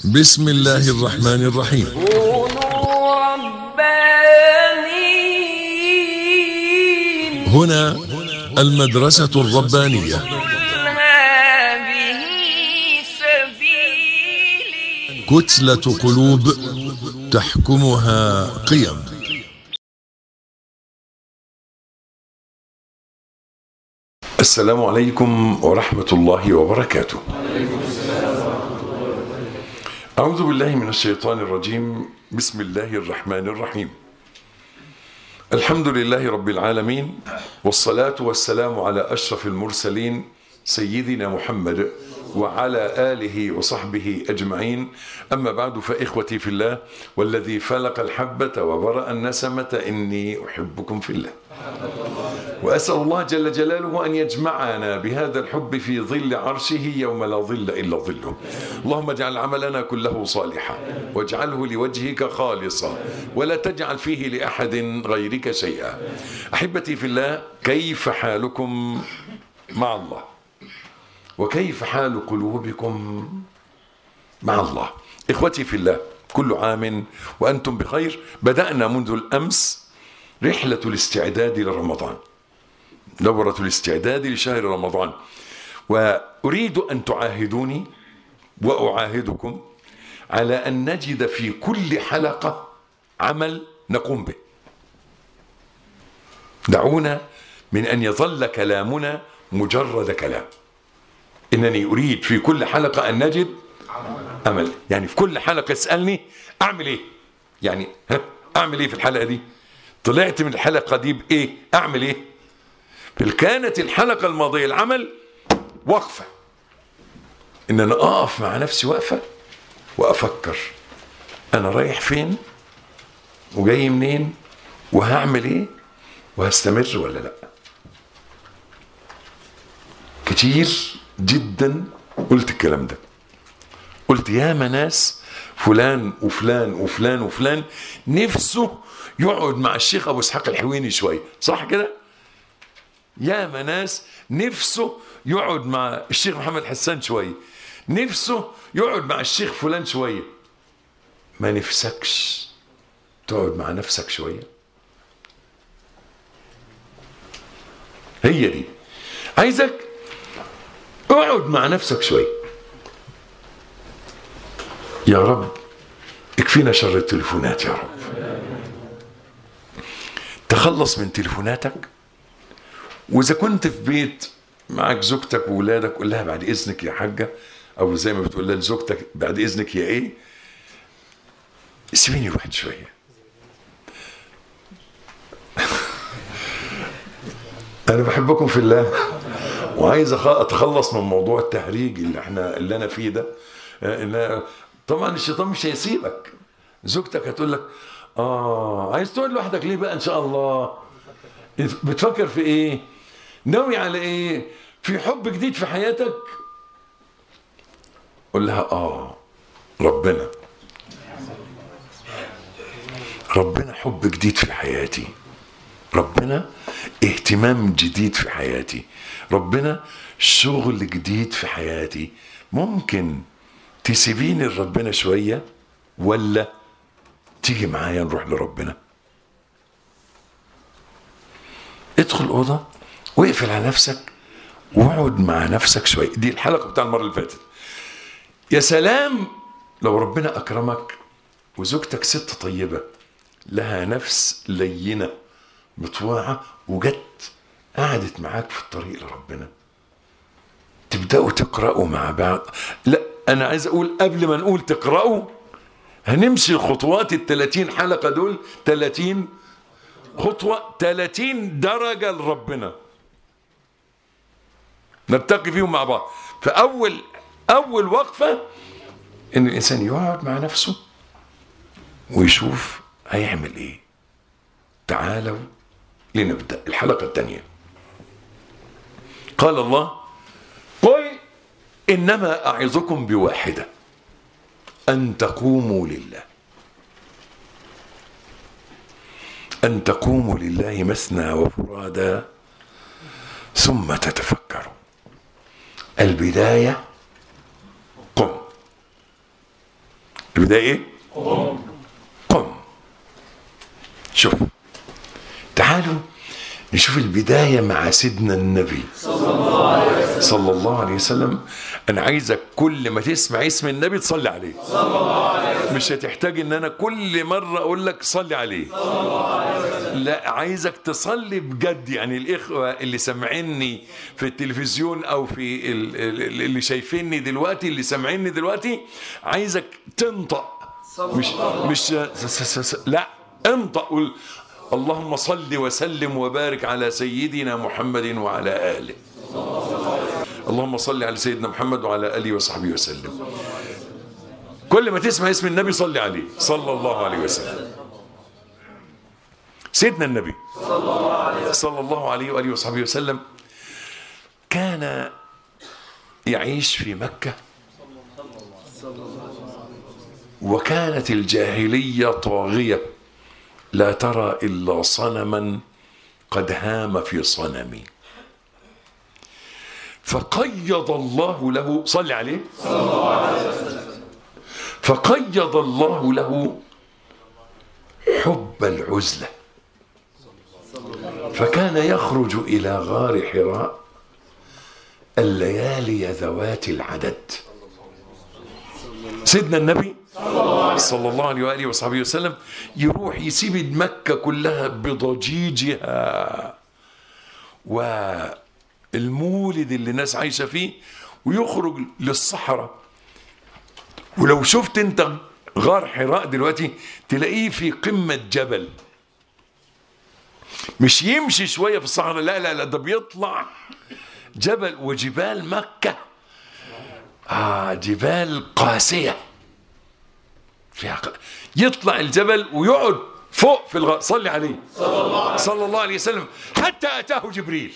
بسم الله الرحمن الرحيم كونوا ربانيين هنا المدرسة الربانية قل هذه سبيلي كتلة قلوب تحكمها قيم السلام عليكم ورحمة الله وبركاته. أعوذ بالله من الشيطان الرجيم، بسم الله الرحمن الرحيم. الحمد لله رب العالمين والصلاة والسلام على أشرف المرسلين سيدنا محمد وعلى آله وصحبه أجمعين أما بعد فإخوتي في الله والذي فلق الحبة وبرأ النسمة إني أحبكم في الله وأسأل الله جل جلاله أن يجمعنا بهذا الحب في ظل عرشه يوم لا ظل إلا ظله اللهم اجعل عملنا كله صالحا واجعله لوجهك خالصا ولا تجعل فيه لأحد غيرك شيئا أحبتي في الله كيف حالكم مع الله وكيف حال قلوبكم مع الله إخوتي في الله كل عام وأنتم بخير بدأنا منذ الأمس رحلة الاستعداد لرمضان دورة الاستعداد لشهر رمضان وأريد أن تعاهدوني وأعاهدكم على أن نجد في كل حلقة عمل نقوم به دعونا من أن يظل كلامنا مجرد كلام إنني أريد في كل حلقة أن نجد عمل يعني في كل حلقة اسألني أعمل إيه يعني ها أعمل إيه في الحلقة دي طلعت من الحلقة دي بإيه أعمل إيه بل كانت الحلقة الماضية العمل وقفة إن أنا أقف مع نفسي وقفة وأفكر أنا رايح فين وجاي منين وهعمل إيه وهستمر ولا لأ كتير جدا قلت الكلام ده قلت يا ناس فلان وفلان وفلان وفلان نفسه يقعد مع الشيخ ابو اسحاق الحويني شويه صح كده يا ناس نفسه يقعد مع الشيخ محمد حسان شويه نفسه يقعد مع الشيخ فلان شويه ما نفسكش تقعد مع نفسك شويه هي دي عايزك اقعد مع نفسك شويه يا رب اكفينا شر التليفونات يا رب تخلص من تليفوناتك واذا كنت في بيت معك زوجتك واولادك قول لها بعد اذنك يا حاجه او زي ما بتقول لها لزوجتك بعد اذنك يا ايه سيبيني لوحدي شويه انا بحبكم في الله وعايز أخ- اتخلص من موضوع التهريج اللي احنا اللي انا فيه ده آه، إن طبعا الشيطان مش هيسيبك زوجتك هتقول لك اه عايز تقعد لوحدك ليه بقى ان شاء الله بتفكر في ايه ناوي على ايه في حب جديد في حياتك قول لها اه ربنا ربنا حب جديد في حياتي ربنا اهتمام جديد في حياتي ربنا شغل جديد في حياتي ممكن تسيبيني لربنا شوية ولا تيجي معايا نروح لربنا ادخل أوضة واقفل على نفسك واقعد مع نفسك شوية دي الحلقة بتاع المرة اللي فاتت يا سلام لو ربنا أكرمك وزوجتك ست طيبة لها نفس لينة مطوعة وجت قعدت معاك في الطريق لربنا تبدأوا تقرأوا مع بعض لا أنا عايز أقول قبل ما نقول تقرأوا هنمشي الخطوات ال 30 حلقة دول 30 خطوة 30 درجة لربنا نرتقي فيهم مع بعض فأول أول وقفة إن الإنسان يقعد مع نفسه ويشوف هيعمل إيه تعالوا لنبدأ الحلقة الثانية قال الله قل إنما أعظكم بواحدة أن تقوموا لله أن تقوموا لله مثنى وفرادا ثم تتفكروا البداية قم البداية ايه قم شوف تعالوا نشوف البداية مع سيدنا النبي صلى الله عليه وسلم أنا عايزك كل ما تسمع اسم النبي تصلي عليه مش هتحتاج ان انا كل مرة اقول لك صلي عليه لا عايزك تصلي بجد يعني الاخوة اللي سامعيني في التلفزيون او في ال- ال- اللي شايفيني دلوقتي اللي سامعيني دلوقتي عايزك تنطق مش مش س- س- س- لا انطق قول اللهم صل وسلم وبارك على سيدنا محمد وعلى اله اللهم صل على سيدنا محمد وعلى اله وصحبه وسلم كل ما تسمع اسم النبي صلي عليه صلى الله عليه وسلم سيدنا النبي صلى الله عليه واله وصحبه وسلم كان يعيش في مكه وكانت الجاهليه طاغيه لا ترى الا صنما قد هام في صنمي فقيض الله له صل عليه فقيض الله له حب العزله فكان يخرج الى غار حراء الليالي ذوات العدد سيدنا النبي صلى الله عليه واله وصحبه وسلم يروح يسيب مكه كلها بضجيجها والمولد اللي الناس عايشه فيه ويخرج للصحراء ولو شفت انت غار حراء دلوقتي تلاقيه في قمه جبل مش يمشي شويه في الصحراء لا لا لا ده بيطلع جبل وجبال مكه آه جبال قاسيه فيها ق... يطلع الجبل ويقعد فوق في الغار صلي عليه صلى الله عليه وسلم حتى اتاه جبريل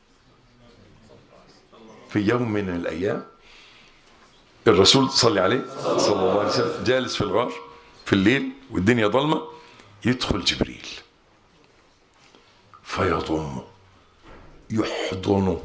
في يوم من الايام الرسول صلى عليه صلى الله عليه وسلم جالس في الغار في الليل والدنيا ضلمه يدخل جبريل فيضمه يحضنه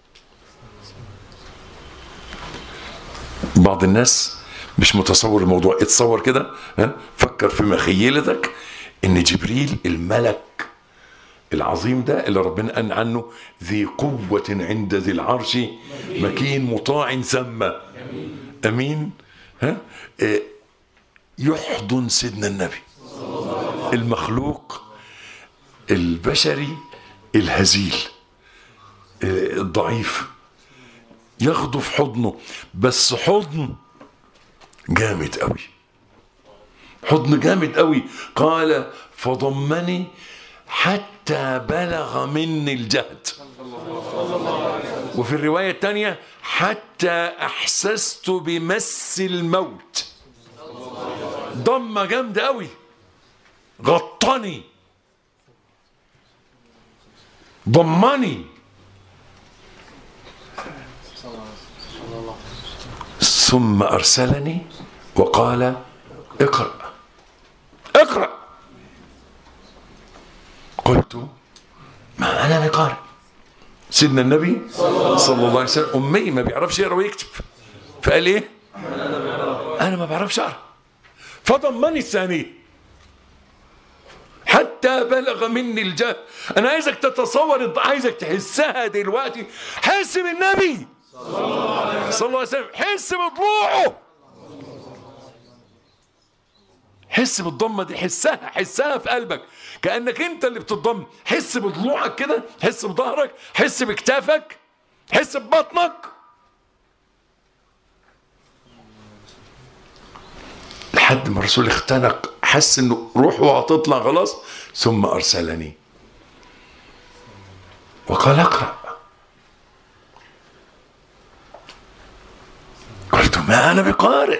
بعض الناس مش متصور الموضوع اتصور كده ها فكر في مخيلتك ان جبريل الملك العظيم ده اللي ربنا قال عنه ذي قوة عند ذي العرش مكين مطاع ثم امين ها آه، يحضن سيدنا النبي المخلوق البشري الهزيل آه، الضعيف ياخده في حضنه بس حضن جامد قوي حضن جامد قوي قال فضمني حتى بلغ مني الجهد وفي الرواية الثانية حتى أحسست بمس الموت ضمة جامدة قوي غطني ضمني ثم أرسلني وقال اقرأ اقرأ قلت ما أنا بقارئ سيدنا النبي صلى الله عليه وسلم أمي ما بيعرفش يقرأ ويكتب فقال إيه أنا ما بعرفش أقرأ فضمني الثانية حتى بلغ مني الجهل أنا عايزك تتصور عايزك تحسها دلوقتي حس بالنبي صلى الله عليه وسلم حس بضلوعه حس بالضمه دي حسها حسها في قلبك كانك انت اللي بتضم حس بضلوعك كده حس بظهرك حس بكتافك حس ببطنك لحد ما الرسول اختنق حس انه روحه هتطلع خلاص ثم ارسلني وقال اقرأ قلت ما أنا بقارئ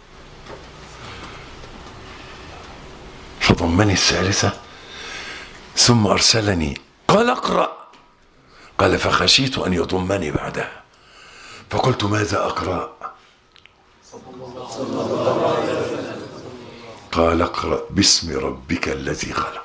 فضمني الثالثة ثم أرسلني قال اقرأ قال فخشيت أن يضمني بعدها فقلت ماذا أقرأ قال اقرأ باسم ربك الذي خلق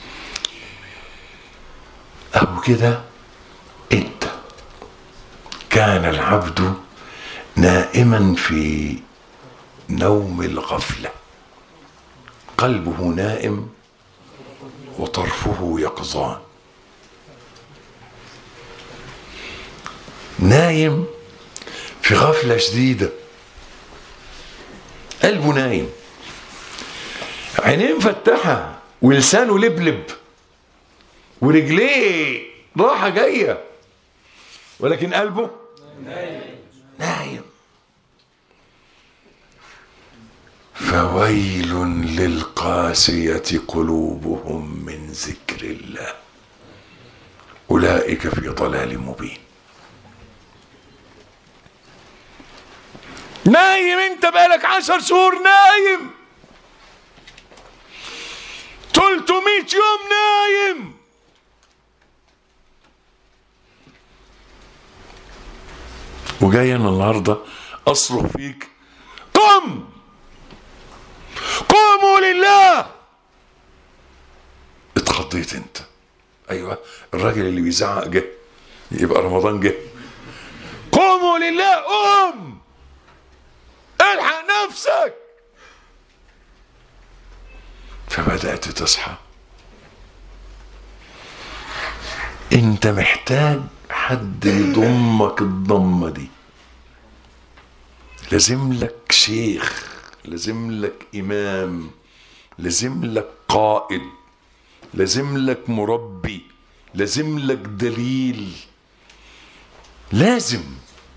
أو كده أنت كان العبد نائما في نوم الغفله قلبه نائم وطرفه يقظان نايم في غفله شديده قلبه نايم عينيه مفتحه ولسانه لبلب ورجليه راحه جايه ولكن قلبه نايم فويل للقاسية قلوبهم من ذكر الله أولئك في ضلال مبين نايم انت بقالك عشر شهور نايم 300 يوم نايم وجاي انا النهارده اصرخ فيك قم قوموا لله اتخضيت انت ايوه الراجل اللي بيزعق جه يبقى رمضان جه قوموا لله قوم الحق نفسك فبدأت تصحى انت محتاج حد يضمك الضمة دي لازم لك شيخ لازم لك إمام لازم لك قائد لازم لك مربي لازم لك دليل لازم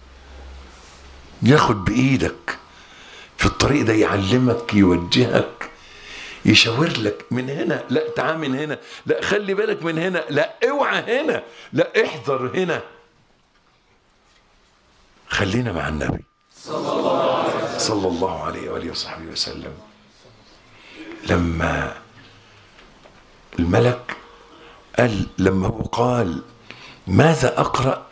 ياخد بإيدك في الطريق ده يعلمك يوجهك يشاور لك من هنا لا تعال من هنا لا خلي بالك من هنا لا اوعى هنا لا احذر هنا خلينا مع النبي صلى الله عليه وآله وصحبه وسلم لما الملك قال لما هو قال ماذا أقرأ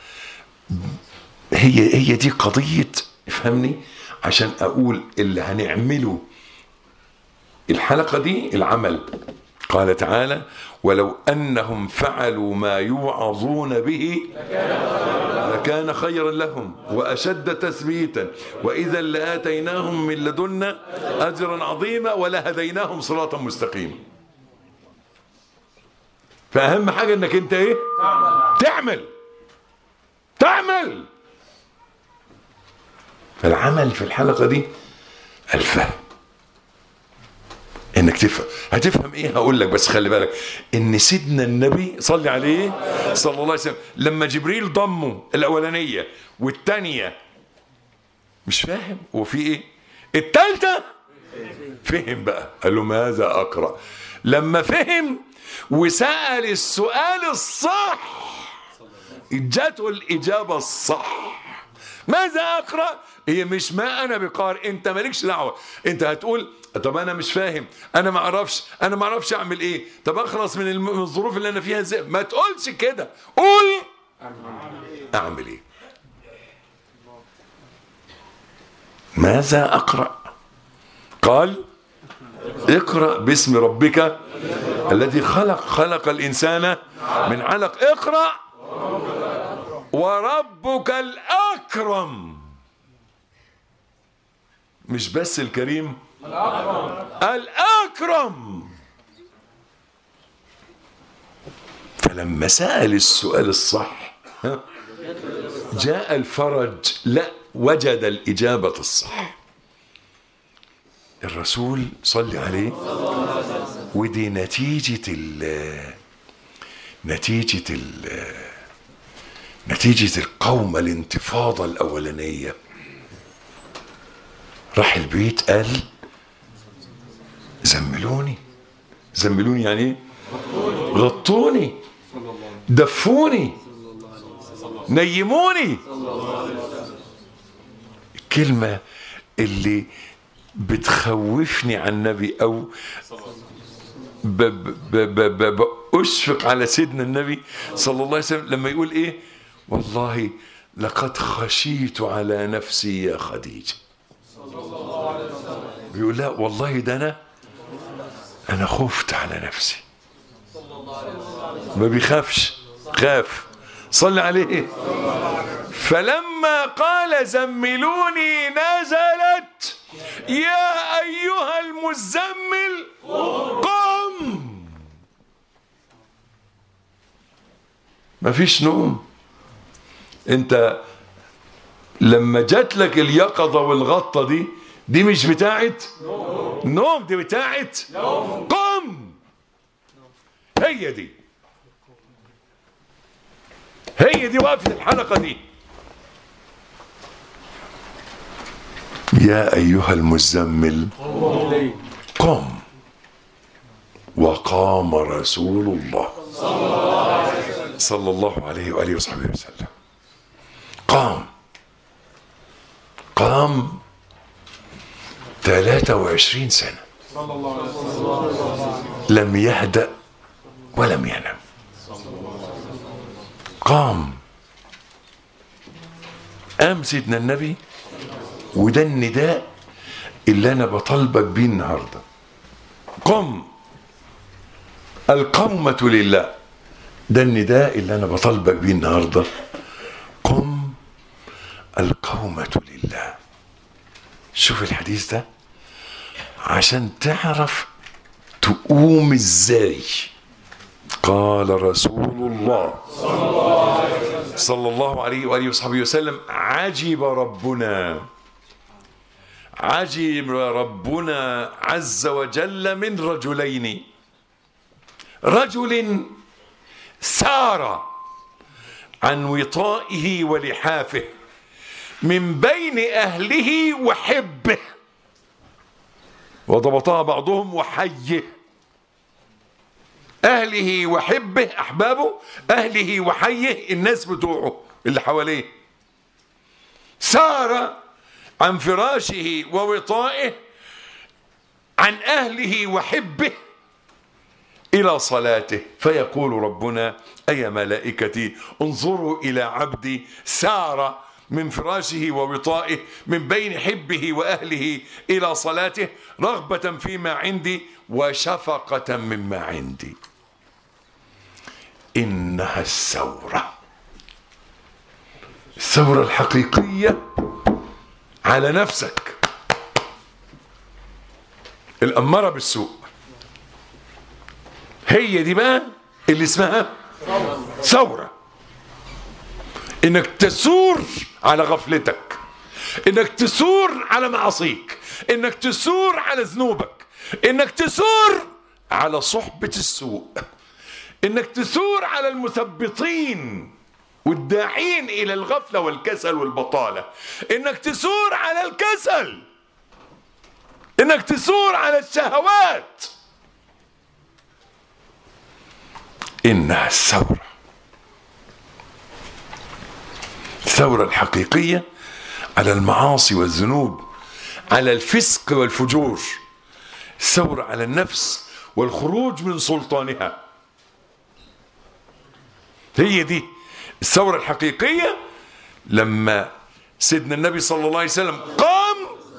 هي هي دي قضية افهمني عشان أقول اللي هنعمله الحلقة دي العمل قال تعالى ولو أنهم فعلوا ما يوعظون به لكان خيرا لهم وأشد تثبيتا وإذا لآتيناهم من لدنا أجرا عظيما ولهديناهم صراطا مستقيما فأهم حاجة إنك أنت إيه تعمل تعمل فالعمل في الحلقة دي الفهم انك تفهم هتفهم ايه هقول لك بس خلي بالك ان سيدنا النبي صلي عليه صلى الله عليه وسلم لما جبريل ضمه الاولانيه والثانيه مش فاهم وفي ايه الثالثه فهم بقى قال له ماذا اقرا لما فهم وسال السؤال الصح جاته الاجابه الصح ماذا اقرا هي مش ما انا بقارئ انت مالكش دعوه انت هتقول طب انا مش فاهم انا ما اعرفش انا ما اعرفش اعمل ايه طب اخلص من الم- من الظروف اللي انا فيها ازاي ما تقولش كده قول اعمل ايه ماذا اقرا قال اقرا باسم ربك الذي خلق خلق الانسان من علق اقرا وربك الاكرم مش بس الكريم الأكرم فلما سأل السؤال الصح ها، جاء الفرج لا وجد الإجابة الصح الرسول صلي عليه ودي نتيجة ال نتيجة ال نتيجة القومة الانتفاضة الأولانية راح البيت قال زملوني زملوني يعني ايه غطوني دفوني نيموني الكلمة اللي بتخوفني عن النبي او ب ب ب ب ب اشفق على سيدنا النبي صلى الله عليه وسلم لما يقول ايه والله لقد خشيت على نفسي يا خديجه بيقول لا والله ده انا انا خفت على نفسي ما بيخافش خاف صلي عليه فلما قال زملوني نزلت يا أيها المزمل قم مفيش نوم انت لما جات لك اليقظة والغطة دي دي مش بتاعت نوم دي بتاعت قم هي دي هي دي وقفة الحلقة دي يا أيها المزمل قم وقام رسول الله صلى الله عليه وآله وصحبه وسلم قام قام 23 سنة لم يهدأ ولم ينم قام قام سيدنا النبي وده النداء اللي انا بطالبك بيه النهارده قم القومة لله ده النداء اللي انا بطالبك بيه النهارده قم القومة لله شوف الحديث ده عشان تعرف تقوم ازاي قال رسول الله صلى الله عليه وآله وصحبه وسلم عجب ربنا عجب ربنا عز وجل من رجلين رجل سار عن وطائه ولحافه من بين أهله وحبه وضبطها بعضهم وحيه أهله وحبه أحبابه أهله وحيه الناس بتوعه اللي حواليه سار عن فراشه ووطائه عن أهله وحبه إلى صلاته فيقول ربنا أي ملائكتي انظروا إلى عبدي سار من فراشه ووطائه من بين حبه وأهله إلى صلاته رغبة فيما عندي وشفقة مما عندي إنها الثورة الثورة الحقيقية على نفسك الأمارة بالسوء هي دي بقى اللي اسمها ثورة انك تثور على غفلتك انك تثور على معاصيك انك تثور على ذنوبك انك تثور على صحبة السوء انك تثور على المثبطين والداعين الى الغفلة والكسل والبطالة انك تثور على الكسل انك تثور على الشهوات انها الثورة الثورة الحقيقية على المعاصي والذنوب على الفسق والفجور الثورة على النفس والخروج من سلطانها هي دي الثورة الحقيقية لما سيدنا النبي صلى الله عليه وسلم قام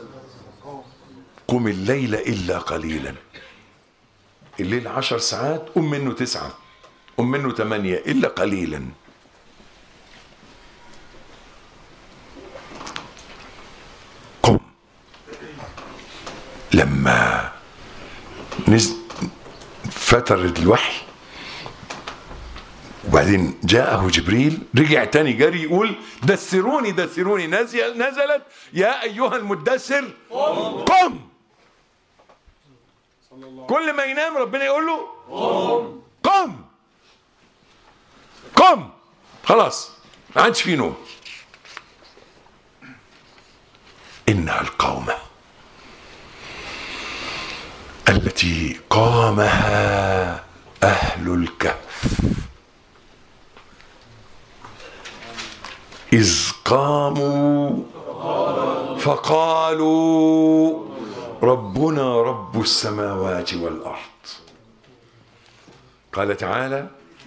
قم الليل إلا قليلا الليل عشر ساعات قم منه تسعة قم منه ثمانية إلا قليلا قم لما نزل فتر الوحي وبعدين جاءه جبريل رجع تاني جري يقول دثروني دثروني نزل نزلت يا ايها المدثر قم كل ما ينام ربنا يقول له قم قم خلاص ما عادش في نوم انها القومه التي قامها اهل الكهف إذ قاموا فقالوا ربنا رب السماوات والأرض قال تعالى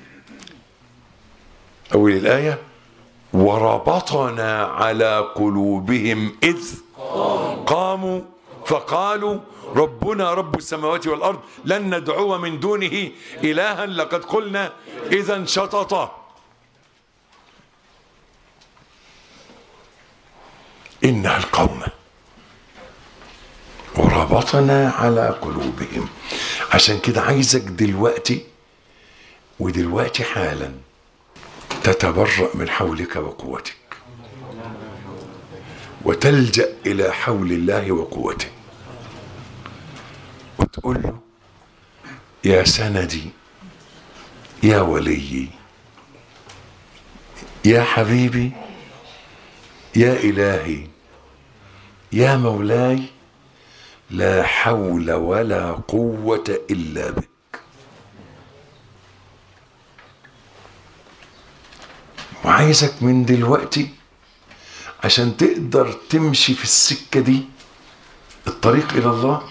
أول الآية وربطنا على قلوبهم إذ قاموا فقالوا ربنا رب السماوات والأرض لن ندعو من دونه إلها لقد قلنا إذا شططا إنها القومة وربطنا على قلوبهم عشان كده عايزك دلوقتي ودلوقتي حالا تتبرأ من حولك وقوتك وتلجأ إلى حول الله وقوته وتقول له يا سندي يا وليي يا حبيبي يا إلهي يا مولاي لا حول ولا قوة إلا بك وعايزك من دلوقتي عشان تقدر تمشي في السكة دي الطريق إلى الله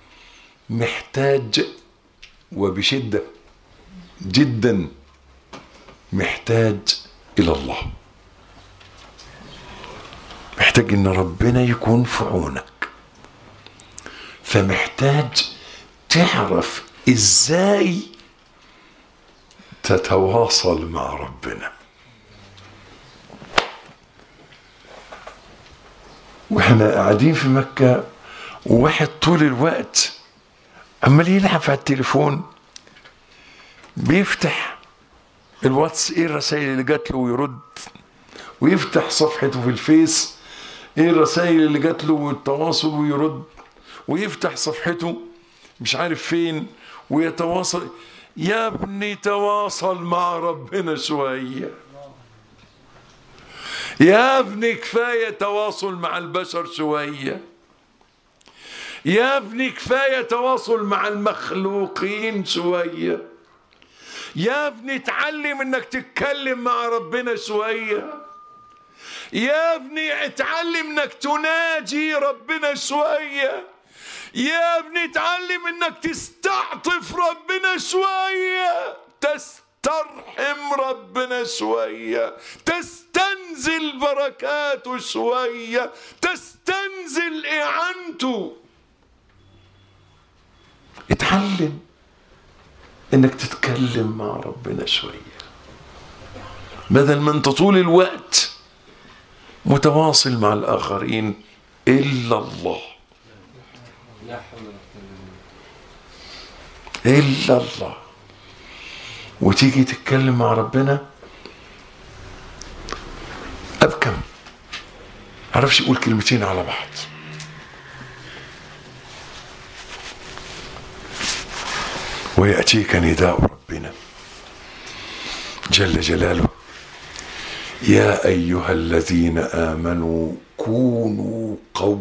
محتاج وبشدة جدا محتاج إلى الله محتاج إن ربنا يكون في عونك فمحتاج تعرف إزاي تتواصل مع ربنا واحنا قاعدين في مكة وواحد طول الوقت عمال يلعب على التليفون بيفتح الواتس ايه الرسائل اللي جات له ويرد ويفتح صفحته في الفيس ايه الرسائل اللي جات له والتواصل ويرد ويفتح صفحته مش عارف فين ويتواصل يا ابني تواصل مع ربنا شويه يا ابني كفايه تواصل مع البشر شويه يا ابني كفايه تواصل مع المخلوقين شويه يا ابني اتعلم انك تتكلم مع ربنا شويه يا ابني اتعلم انك تناجي ربنا شويه يا ابني اتعلم انك تستعطف ربنا شويه تسترحم ربنا شويه تستنزل بركاته شويه تستنزل اعانته اتعلم انك تتكلم مع ربنا شويه بدل ما انت طول الوقت متواصل مع الاخرين الا الله الا الله وتيجي تتكلم مع ربنا ابكم عرفش يقول كلمتين على بعض ويأتيك نداء ربنا جل جلاله يا أيها الذين آمنوا كونوا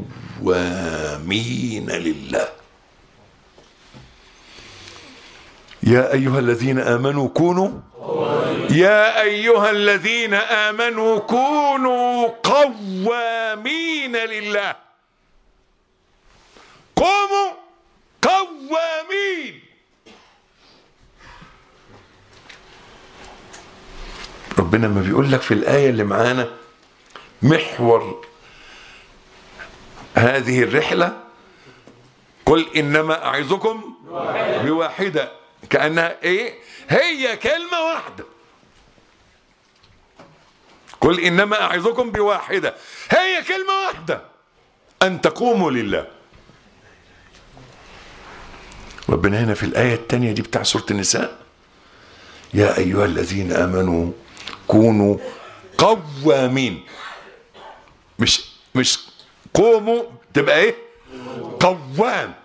قوامين لله يا أيها الذين آمنوا كونوا يا أيها الذين آمنوا كونوا قوامين لله قوموا قوامين ربنا ما بيقول لك في الآية اللي معانا محور هذه الرحلة قل إنما أعظكم بواحدة كأنها إيه هي كلمة واحدة قل إنما أعظكم بواحدة هي كلمة واحدة أن تقوموا لله ربنا هنا في الآية الثانية دي بتاع سورة النساء يا أيها الذين آمنوا كونوا قوامين مش مش قوموا تبقى ايه قوام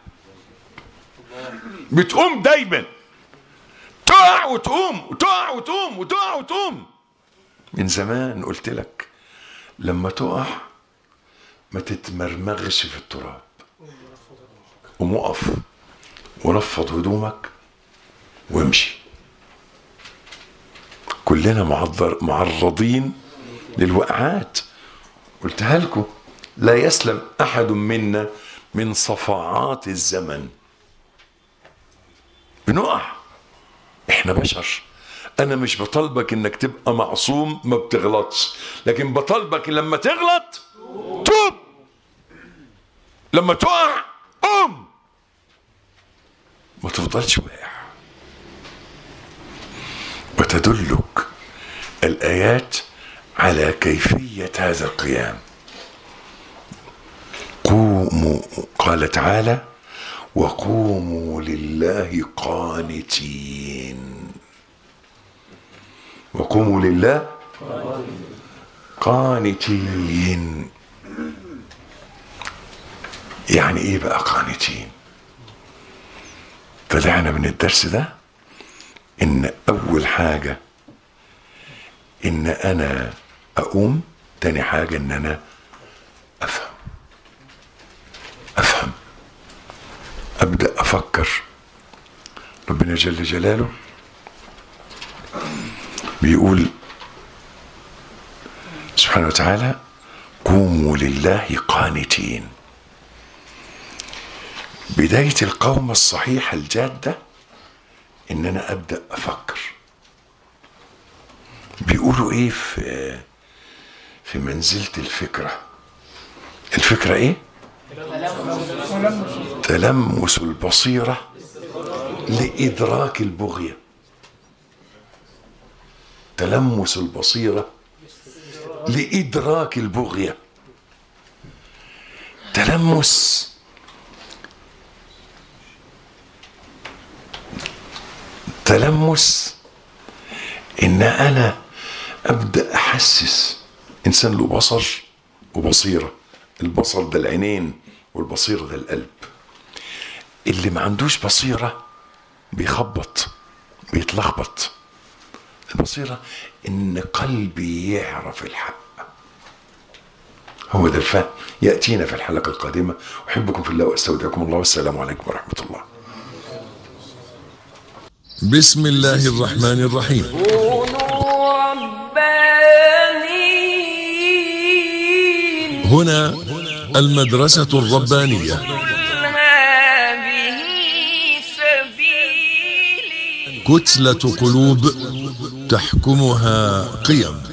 بتقوم دايما تقع وتقوم وتقع وتقوم وتقع وتقوم من زمان قلت لك لما تقع ما تتمرمغش في التراب قوم اقف ونفض هدومك وامشي كلنا معذر معرضين للوقعات قلتها لكم لا يسلم احد منا من صفعات الزمن بنقع احنا بشر انا مش بطالبك انك تبقى معصوم ما بتغلطش لكن بطالبك لما تغلط توب لما تقع قوم ما تفضلش واقع وتدلك الآيات على كيفية هذا القيام قوموا قال تعالى وقوموا لله قانتين وقوموا لله قانتين يعني ايه بقى قانتين طلعنا من الدرس ده ان اول حاجة ان انا اقوم تاني حاجة ان انا افهم افهم ابدا افكر ربنا جل جلاله بيقول سبحانه وتعالى قوموا لله قانتين بداية القوم الصحيحة الجادة ان انا ابدا افكر بيقولوا ايه في في منزلة الفكرة الفكرة ايه تلمس البصيرة لإدراك البغية تلمس البصيرة لإدراك البغية تلمس تلمس ان انا ابدا احسس انسان له بصر وبصيره البصر ده العينين والبصيره ده القلب اللي ما عندوش بصيره بيخبط بيتلخبط البصيره ان قلبي يعرف الحق هو ده الفهم ياتينا في الحلقه القادمه احبكم في الله واستودعكم الله والسلام عليكم ورحمه الله بسم الله الرحمن الرحيم كونوا ربانيين هنا المدرسة الربانية قل هذه سبيلي كتلة قلوب تحكمها قيم